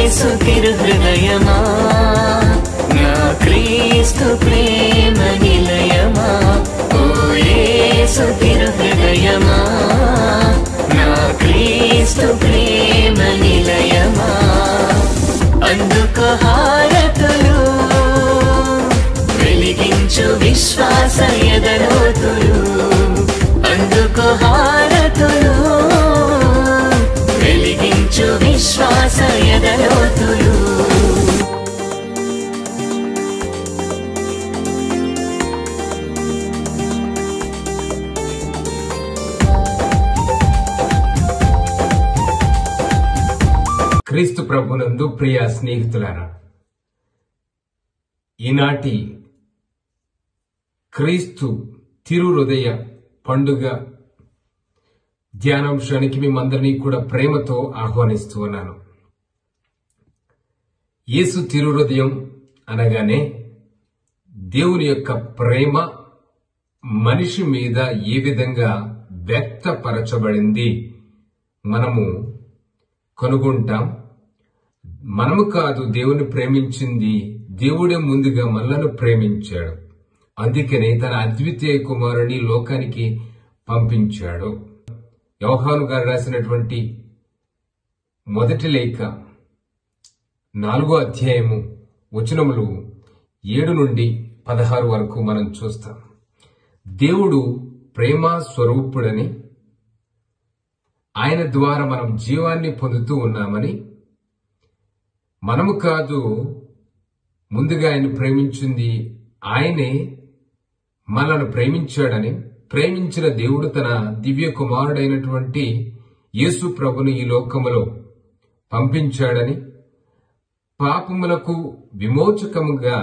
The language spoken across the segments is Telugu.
యేసు తిరు హృదయమా నా క్రీస్తు ప్రేమ నిలయమా ఓ యేసు తిరు హృదయమా నా క్రీస్తు ప్రేమ నిలయమా అందుకు హారతులు వెలిగించు విశ్వాస ఎదలోతులు అందుకు హారతులు వెలిగించు విశ్వాస ఎదలోతులు క్రీస్తు ప్రభునందు ప్రియ స్నేహితులారా ఈనాటి క్రీస్తు తిరు హృదయ పండుగ ధ్యానాంశానికి మిమ్మందరినీ కూడా ప్రేమతో ఆహ్వానిస్తూ ఉన్నాను యేసు తిరు హృదయం అనగానే దేవుని యొక్క ప్రేమ మనిషి మీద ఏ విధంగా వ్యక్తపరచబడింది మనము కనుగొంటాం మనము కాదు దేవుని ప్రేమించింది దేవుడే ముందుగా మనలను ప్రేమించాడు అందుకనే తన అద్వితీయ కుమారుని లోకానికి పంపించాడు యోహాను గారు రాసినటువంటి మొదటి లేఖ నాలుగో అధ్యాయము వచనములు ఏడు నుండి పదహారు వరకు మనం చూస్తాం దేవుడు ప్రేమ స్వరూపుడని ఆయన ద్వారా మనం జీవాన్ని పొందుతూ ఉన్నామని మనము కాదు ముందుగా ఆయన ప్రేమించింది ఆయనే మనల్ని ప్రేమించాడని ప్రేమించిన దేవుడు తన దివ్య కుమారుడైనటువంటి యేసు ప్రభుని ఈ లోకములో పంపించాడని పాపములకు విమోచకముగా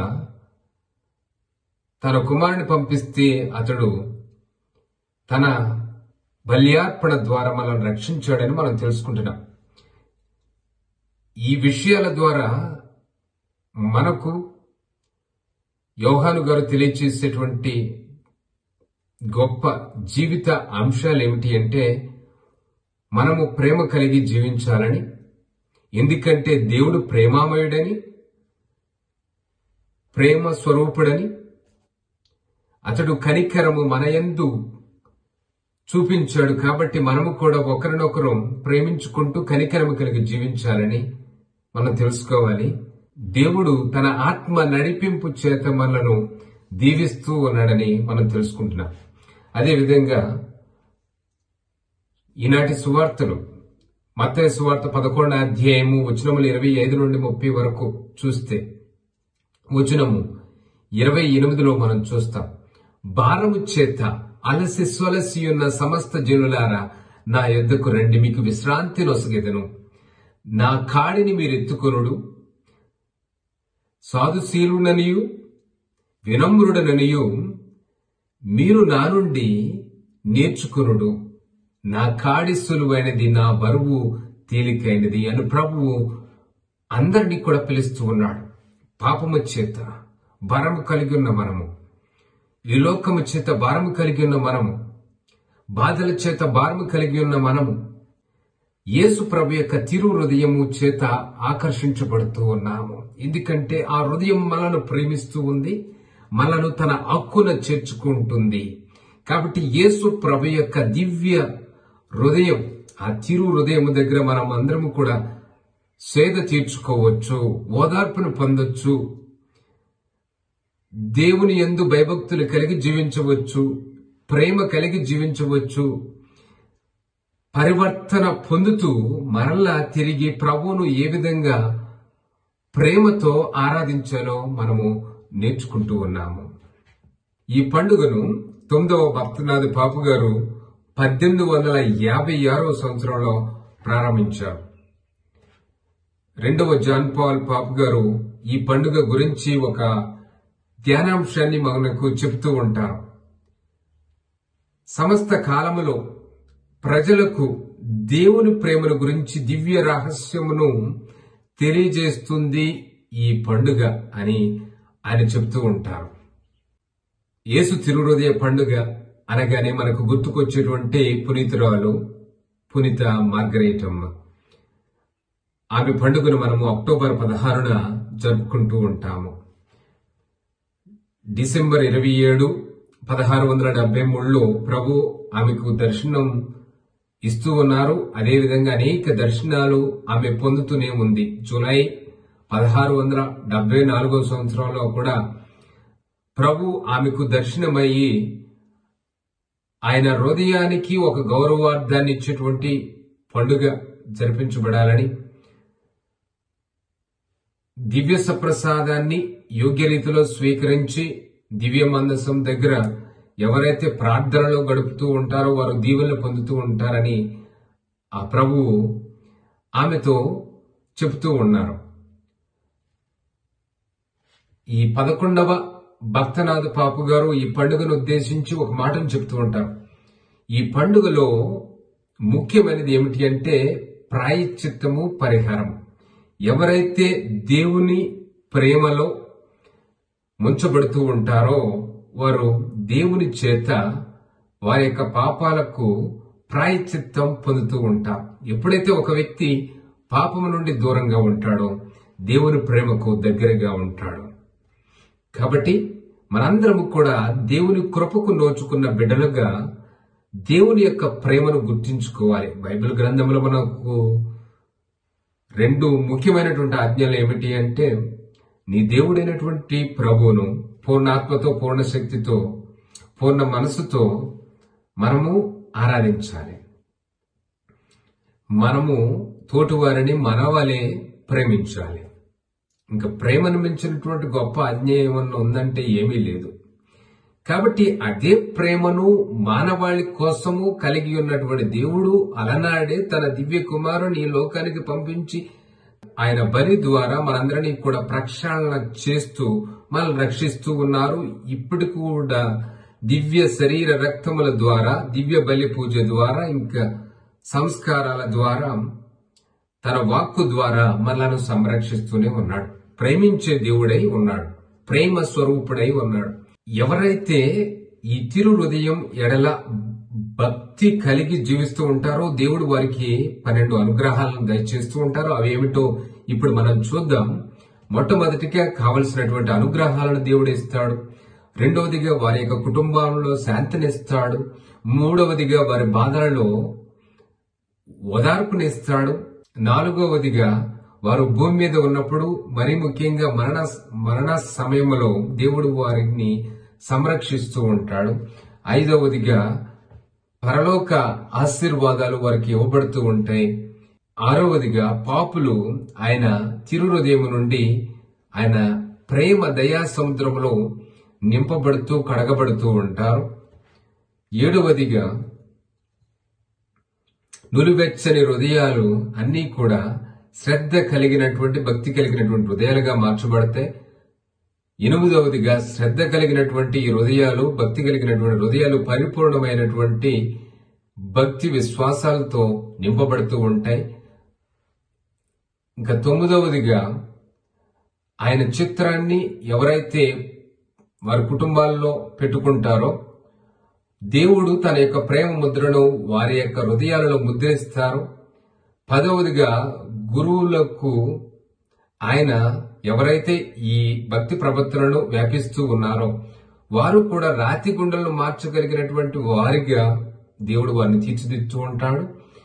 తన కుమారుని పంపిస్తే అతడు తన బల్యార్పణ ద్వారా మనల్ని రక్షించాడని మనం తెలుసుకుంటున్నాం ఈ విషయాల ద్వారా మనకు యోహాను గారు తెలియచేసేటువంటి గొప్ప జీవిత అంశాలు ఏమిటి అంటే మనము ప్రేమ కలిగి జీవించాలని ఎందుకంటే దేవుడు ప్రేమామయుడని ప్రేమ స్వరూపుడని అతడు కనికరము మనయందు చూపించాడు కాబట్టి మనము కూడా ఒకరినొకరు ప్రేమించుకుంటూ కనికరము కలిగి జీవించాలని మనం తెలుసుకోవాలి దేవుడు తన ఆత్మ నడిపింపు చేత మనలను దీవిస్తూ ఉన్నాడని మనం తెలుసుకుంటున్నాం అదేవిధంగా ఈనాటి సువార్తలు మత్తయి సువార్త పదకొండు అధ్యాయము వచనములు ఇరవై ఐదు నుండి ముప్పై వరకు చూస్తే వచనము ఇరవై ఎనిమిదిలో మనం చూస్తాం భారము చేత అలసి సొలసి ఉన్న సమస్త జనులారా నా యొద్దకు రండి మీకు విశ్రాంతి నొసగెదను నా కాడిని మీరు ఎత్తుకొనుడు సాధుశీలుననియు వినమ్రుడననియు మీరు నా నుండి నేర్చుకునుడు నా కాడి సులువైనది నా బరువు తేలికైనది అని ప్రభువు అందరినీ కూడా పిలుస్తూ ఉన్నాడు పాపము చేత భారము కలిగి ఉన్న మనము ఈ లోకము చేత భారము కలిగి ఉన్న మనము బాధల చేత భారము కలిగి ఉన్న మనము యేసు ప్రభు యొక్క తిరు హృదయము చేత ఆకర్షించబడుతూ ఉన్నాము ఎందుకంటే ఆ హృదయం మనను ప్రేమిస్తూ ఉంది మనను తన హక్కున చేర్చుకుంటుంది కాబట్టి యేసు ప్రభు యొక్క దివ్య హృదయం ఆ తిరు హృదయం దగ్గర మనం అందరము కూడా సేద తీర్చుకోవచ్చు ఓదార్పును పొందొచ్చు దేవుని ఎందు భయభక్తులు కలిగి జీవించవచ్చు ప్రేమ కలిగి జీవించవచ్చు పరివర్తన పొందుతూ మరలా తిరిగి ప్రభువును ఏ విధంగా ప్రేమతో ఆరాధించాలో మనము నేర్చుకుంటూ ఉన్నాము ఈ పండుగను తొమ్మిదవ భక్తనాథ్ పాపు గారు పద్దెనిమిది వందల యాభై ఆరవ సంవత్సరంలో ప్రారంభించారు రెండవ జాన్ పాల్ పాప్ గారు ఈ పండుగ గురించి ఒక ధ్యానాంశాన్ని మనకు చెప్తూ ఉంటారు సమస్త కాలములో ప్రజలకు దేవుని ప్రేమను గురించి దివ్య రహస్యమును తెలియజేస్తుంది ఈ పండుగ అని ఆయన చెప్తూ ఉంటారు యేసు తిరుహృదయ పండుగ అనగానే మనకు గుర్తుకొచ్చేటువంటి పునీతురాలు పునీత మార్గరేటమ్మ ఆమె పండుగను మనము అక్టోబర్ పదహారున జరుపుకుంటూ ఉంటాము డిసెంబర్ ఇరవై ఏడు పదహారు వందల డెబ్బై మూడులో ప్రభు ఆమెకు దర్శనం ఇస్తూ ఉన్నారు అదేవిధంగా అనేక దర్శనాలు ఆమె పొందుతూనే ఉంది జూలై పదహారు వందల డెబ్బై నాలుగో సంవత్సరంలో కూడా ప్రభు ఆమెకు దర్శనమయ్యి ఆయన హృదయానికి ఒక గౌరవార్థాన్ని ఇచ్చేటువంటి పండుగ జరిపించబడాలని దివ్య సప్రసాదాన్ని యోగ్య రీతిలో స్వీకరించి దివ్య మందసం దగ్గర ఎవరైతే ప్రార్థనలో గడుపుతూ ఉంటారో వారు దీవెనలు పొందుతూ ఉంటారని ఆ ప్రభువు ఆమెతో చెబుతూ ఉన్నారు ఈ పదకొండవ భక్తనాథ పాపు గారు ఈ పండుగను ఉద్దేశించి ఒక మాటను చెప్తూ ఉంటారు ఈ పండుగలో ముఖ్యమైనది ఏమిటి అంటే ప్రాయశ్చిత్తము పరిహారం ఎవరైతే దేవుని ప్రేమలో ముంచబడుతూ ఉంటారో వారు దేవుని చేత వారి యొక్క పాపాలకు ప్రాయశ్చిత్తం పొందుతూ ఉంటారు ఎప్పుడైతే ఒక వ్యక్తి పాపము నుండి దూరంగా ఉంటాడో దేవుని ప్రేమకు దగ్గరగా ఉంటాడు కాబట్టి మనందరము కూడా దేవుని కృపకు నోచుకున్న బిడ్డలుగా దేవుని యొక్క ప్రేమను గుర్తించుకోవాలి బైబిల్ గ్రంథంలో మనకు రెండు ముఖ్యమైనటువంటి ఆజ్ఞలు ఏమిటి అంటే నీ దేవుడైనటువంటి ప్రభువును పూర్ణాత్మతో పూర్ణ శక్తితో పూర్ణ మనసుతో మనము ఆరాధించాలి మనము తోటివారిని మన వలె ప్రేమించాలి ఇంకా ప్రేమను మించినటువంటి గొప్ప ఆజ్ఞ ఏమన్నా ఉందంటే ఏమీ లేదు కాబట్టి అదే ప్రేమను మానవాళి కోసము కలిగి ఉన్నటువంటి దేవుడు అలనాడే తన దివ్య కుమారుని ఈ లోకానికి పంపించి ఆయన బలి ద్వారా మనందరినీ కూడా ప్రక్షాళన చేస్తూ మనల్ని రక్షిస్తూ ఉన్నారు ఇప్పటి కూడా దివ్య శరీర రక్తముల ద్వారా దివ్య బలి పూజ ద్వారా ఇంకా సంస్కారాల ద్వారా తన వాక్కు ద్వారా మనలను సంరక్షిస్తూనే ఉన్నాడు ప్రేమించే దేవుడై ఉన్నాడు ప్రేమ స్వరూపుడై ఉన్నాడు ఎవరైతే ఈ తిరు హృదయం ఎడల భక్తి కలిగి జీవిస్తూ ఉంటారో దేవుడు వారికి పన్నెండు అనుగ్రహాలను దయచేస్తూ ఉంటారు అవి ఏమిటో ఇప్పుడు మనం చూద్దాం మొట్టమొదటిగా కావలసినటువంటి అనుగ్రహాలను దేవుడు ఇస్తాడు రెండవదిగా వారి యొక్క కుటుంబంలో శాంతినిస్తాడు మూడవదిగా వారి బాధలలో ఓదార్పునిస్తాడు నాలుగవదిగా వారు భూమి మీద ఉన్నప్పుడు మరి ముఖ్యంగా మరణ మరణ సమయంలో దేవుడు వారిని సంరక్షిస్తూ ఉంటాడు ఐదవదిగా పరలోక ఆశీర్వాదాలు వారికి ఇవ్వబడుతూ ఉంటాయి ఆరవదిగా పాపులు ఆయన తిరుహృదయం నుండి ఆయన ప్రేమ దయా సముద్రంలో నింపబడుతూ కడగబడుతూ ఉంటారు ఏడవదిగా నులివెచ్చని హృదయాలు అన్నీ కూడా శ్రద్ధ కలిగినటువంటి భక్తి కలిగినటువంటి హృదయాలుగా మార్చబడతాయి ఎనిమిదవదిగా శ్రద్ధ కలిగినటువంటి ఈ హృదయాలు భక్తి కలిగినటువంటి హృదయాలు పరిపూర్ణమైనటువంటి భక్తి విశ్వాసాలతో నింపబడుతూ ఉంటాయి ఇంకా తొమ్మిదవదిగా ఆయన చిత్రాన్ని ఎవరైతే వారి కుటుంబాల్లో పెట్టుకుంటారో దేవుడు తన యొక్క ప్రేమ ముద్రను వారి యొక్క హృదయాలలో ముద్రిస్తారు పదవదిగా గురువులకు ఆయన ఎవరైతే ఈ భక్తి ప్రవర్తనను వ్యాపిస్తూ ఉన్నారో వారు కూడా రాతి గుండెలను మార్చగలిగినటువంటి వారిగా దేవుడు వారిని తీర్చిదిద్దుతూ ఉంటాడు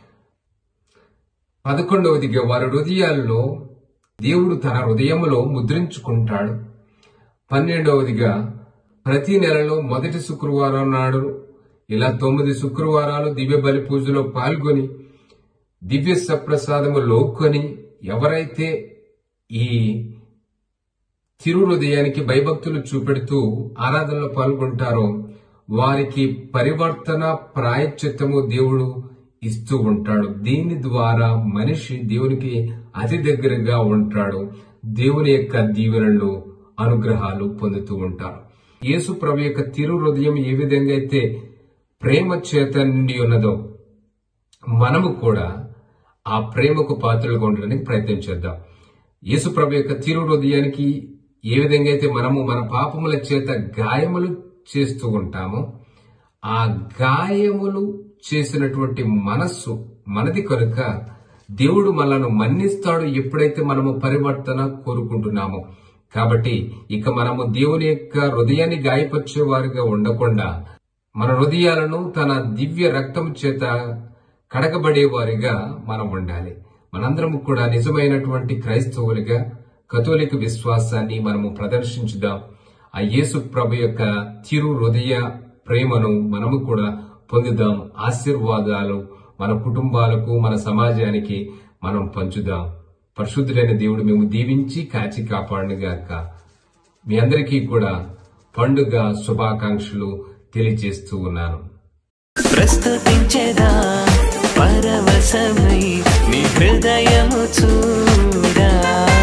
పదకొండవదిగా వారి హృదయాల్లో దేవుడు తన హృదయములో ముద్రించుకుంటాడు పన్నెండవదిగా ప్రతి నెలలో మొదటి శుక్రవారం నాడు ఇలా తొమ్మిది శుక్రవారాలు దివ్య బలి పూజలో పాల్గొని దివ్య సప్రసాదము లోకొని ఎవరైతే ఈ తిరు హృదయానికి భయభక్తులు చూపెడుతూ ఆరాధనలో పాల్గొంటారో వారికి పరివర్తన ప్రాయశ్చిత్తము దేవుడు ఇస్తూ ఉంటాడు దీని ద్వారా మనిషి దేవునికి అతి దగ్గరగా ఉంటాడు దేవుని యొక్క దీవెనలు అనుగ్రహాలు పొందుతూ ఉంటారు యేసు ప్రభు యొక్క తిరు హృదయం ఏ విధంగా అయితే ప్రేమ చేత నిండి ఉన్నదో మనము కూడా ఆ ప్రేమకు పాత్రలుగా ఉండడానికి ప్రయత్నం చేద్దాం యేసు ప్రభు యొక్క తిరు హృదయానికి ఏ విధంగా అయితే మనము మన పాపముల చేత గాయములు చేస్తూ ఉంటామో ఆ గాయములు చేసినటువంటి మనస్సు మనది కనుక దేవుడు మనను మన్నిస్తాడు ఎప్పుడైతే మనము పరివర్తన కోరుకుంటున్నామో కాబట్టి ఇక మనము దేవుని యొక్క హృదయాన్ని గాయపరిచే వారిగా ఉండకుండా మన హృదయాలను తన దివ్య రక్తం చేత కడగబడే వారిగా మనం ఉండాలి మనందరం కూడా నిజమైనటువంటి క్రైస్తవులుగా కథోలిక విశ్వాసాన్ని మనము ప్రదర్శించుదాం ఆ యేసు ప్రభు యొక్క తిరు హృదయ ప్రేమను మనము కూడా పొందుదాం ఆశీర్వాదాలు మన కుటుంబాలకు మన సమాజానికి మనం పంచుదాం పరిశుద్ధులైన దేవుడు మేము దీవించి కాచి కాపాడుగాక మీ అందరికీ కూడా పండుగ శుభాకాంక్షలు తెలియజేస్తూ ఉన్నాను ప్రస్తుతించెదా పరవశమై నీ హృదయము చూడా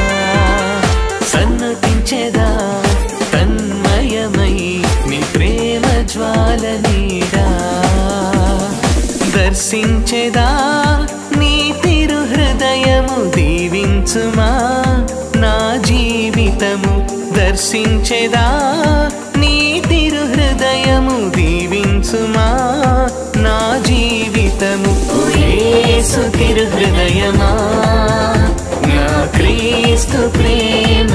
సన్నతించెదా తన్మయమై నీ ప్రేమ జ్వాల నీడా దర్శించెదా నీ తిరు హృదయము దీవించుమా నా జీవితము దర్శించెదా నీ తిరు హృదయము దీవించుమా నా జీవితము ఓ యేసు తిరు హృదయమా నా క్రీస్తు ప్రేమ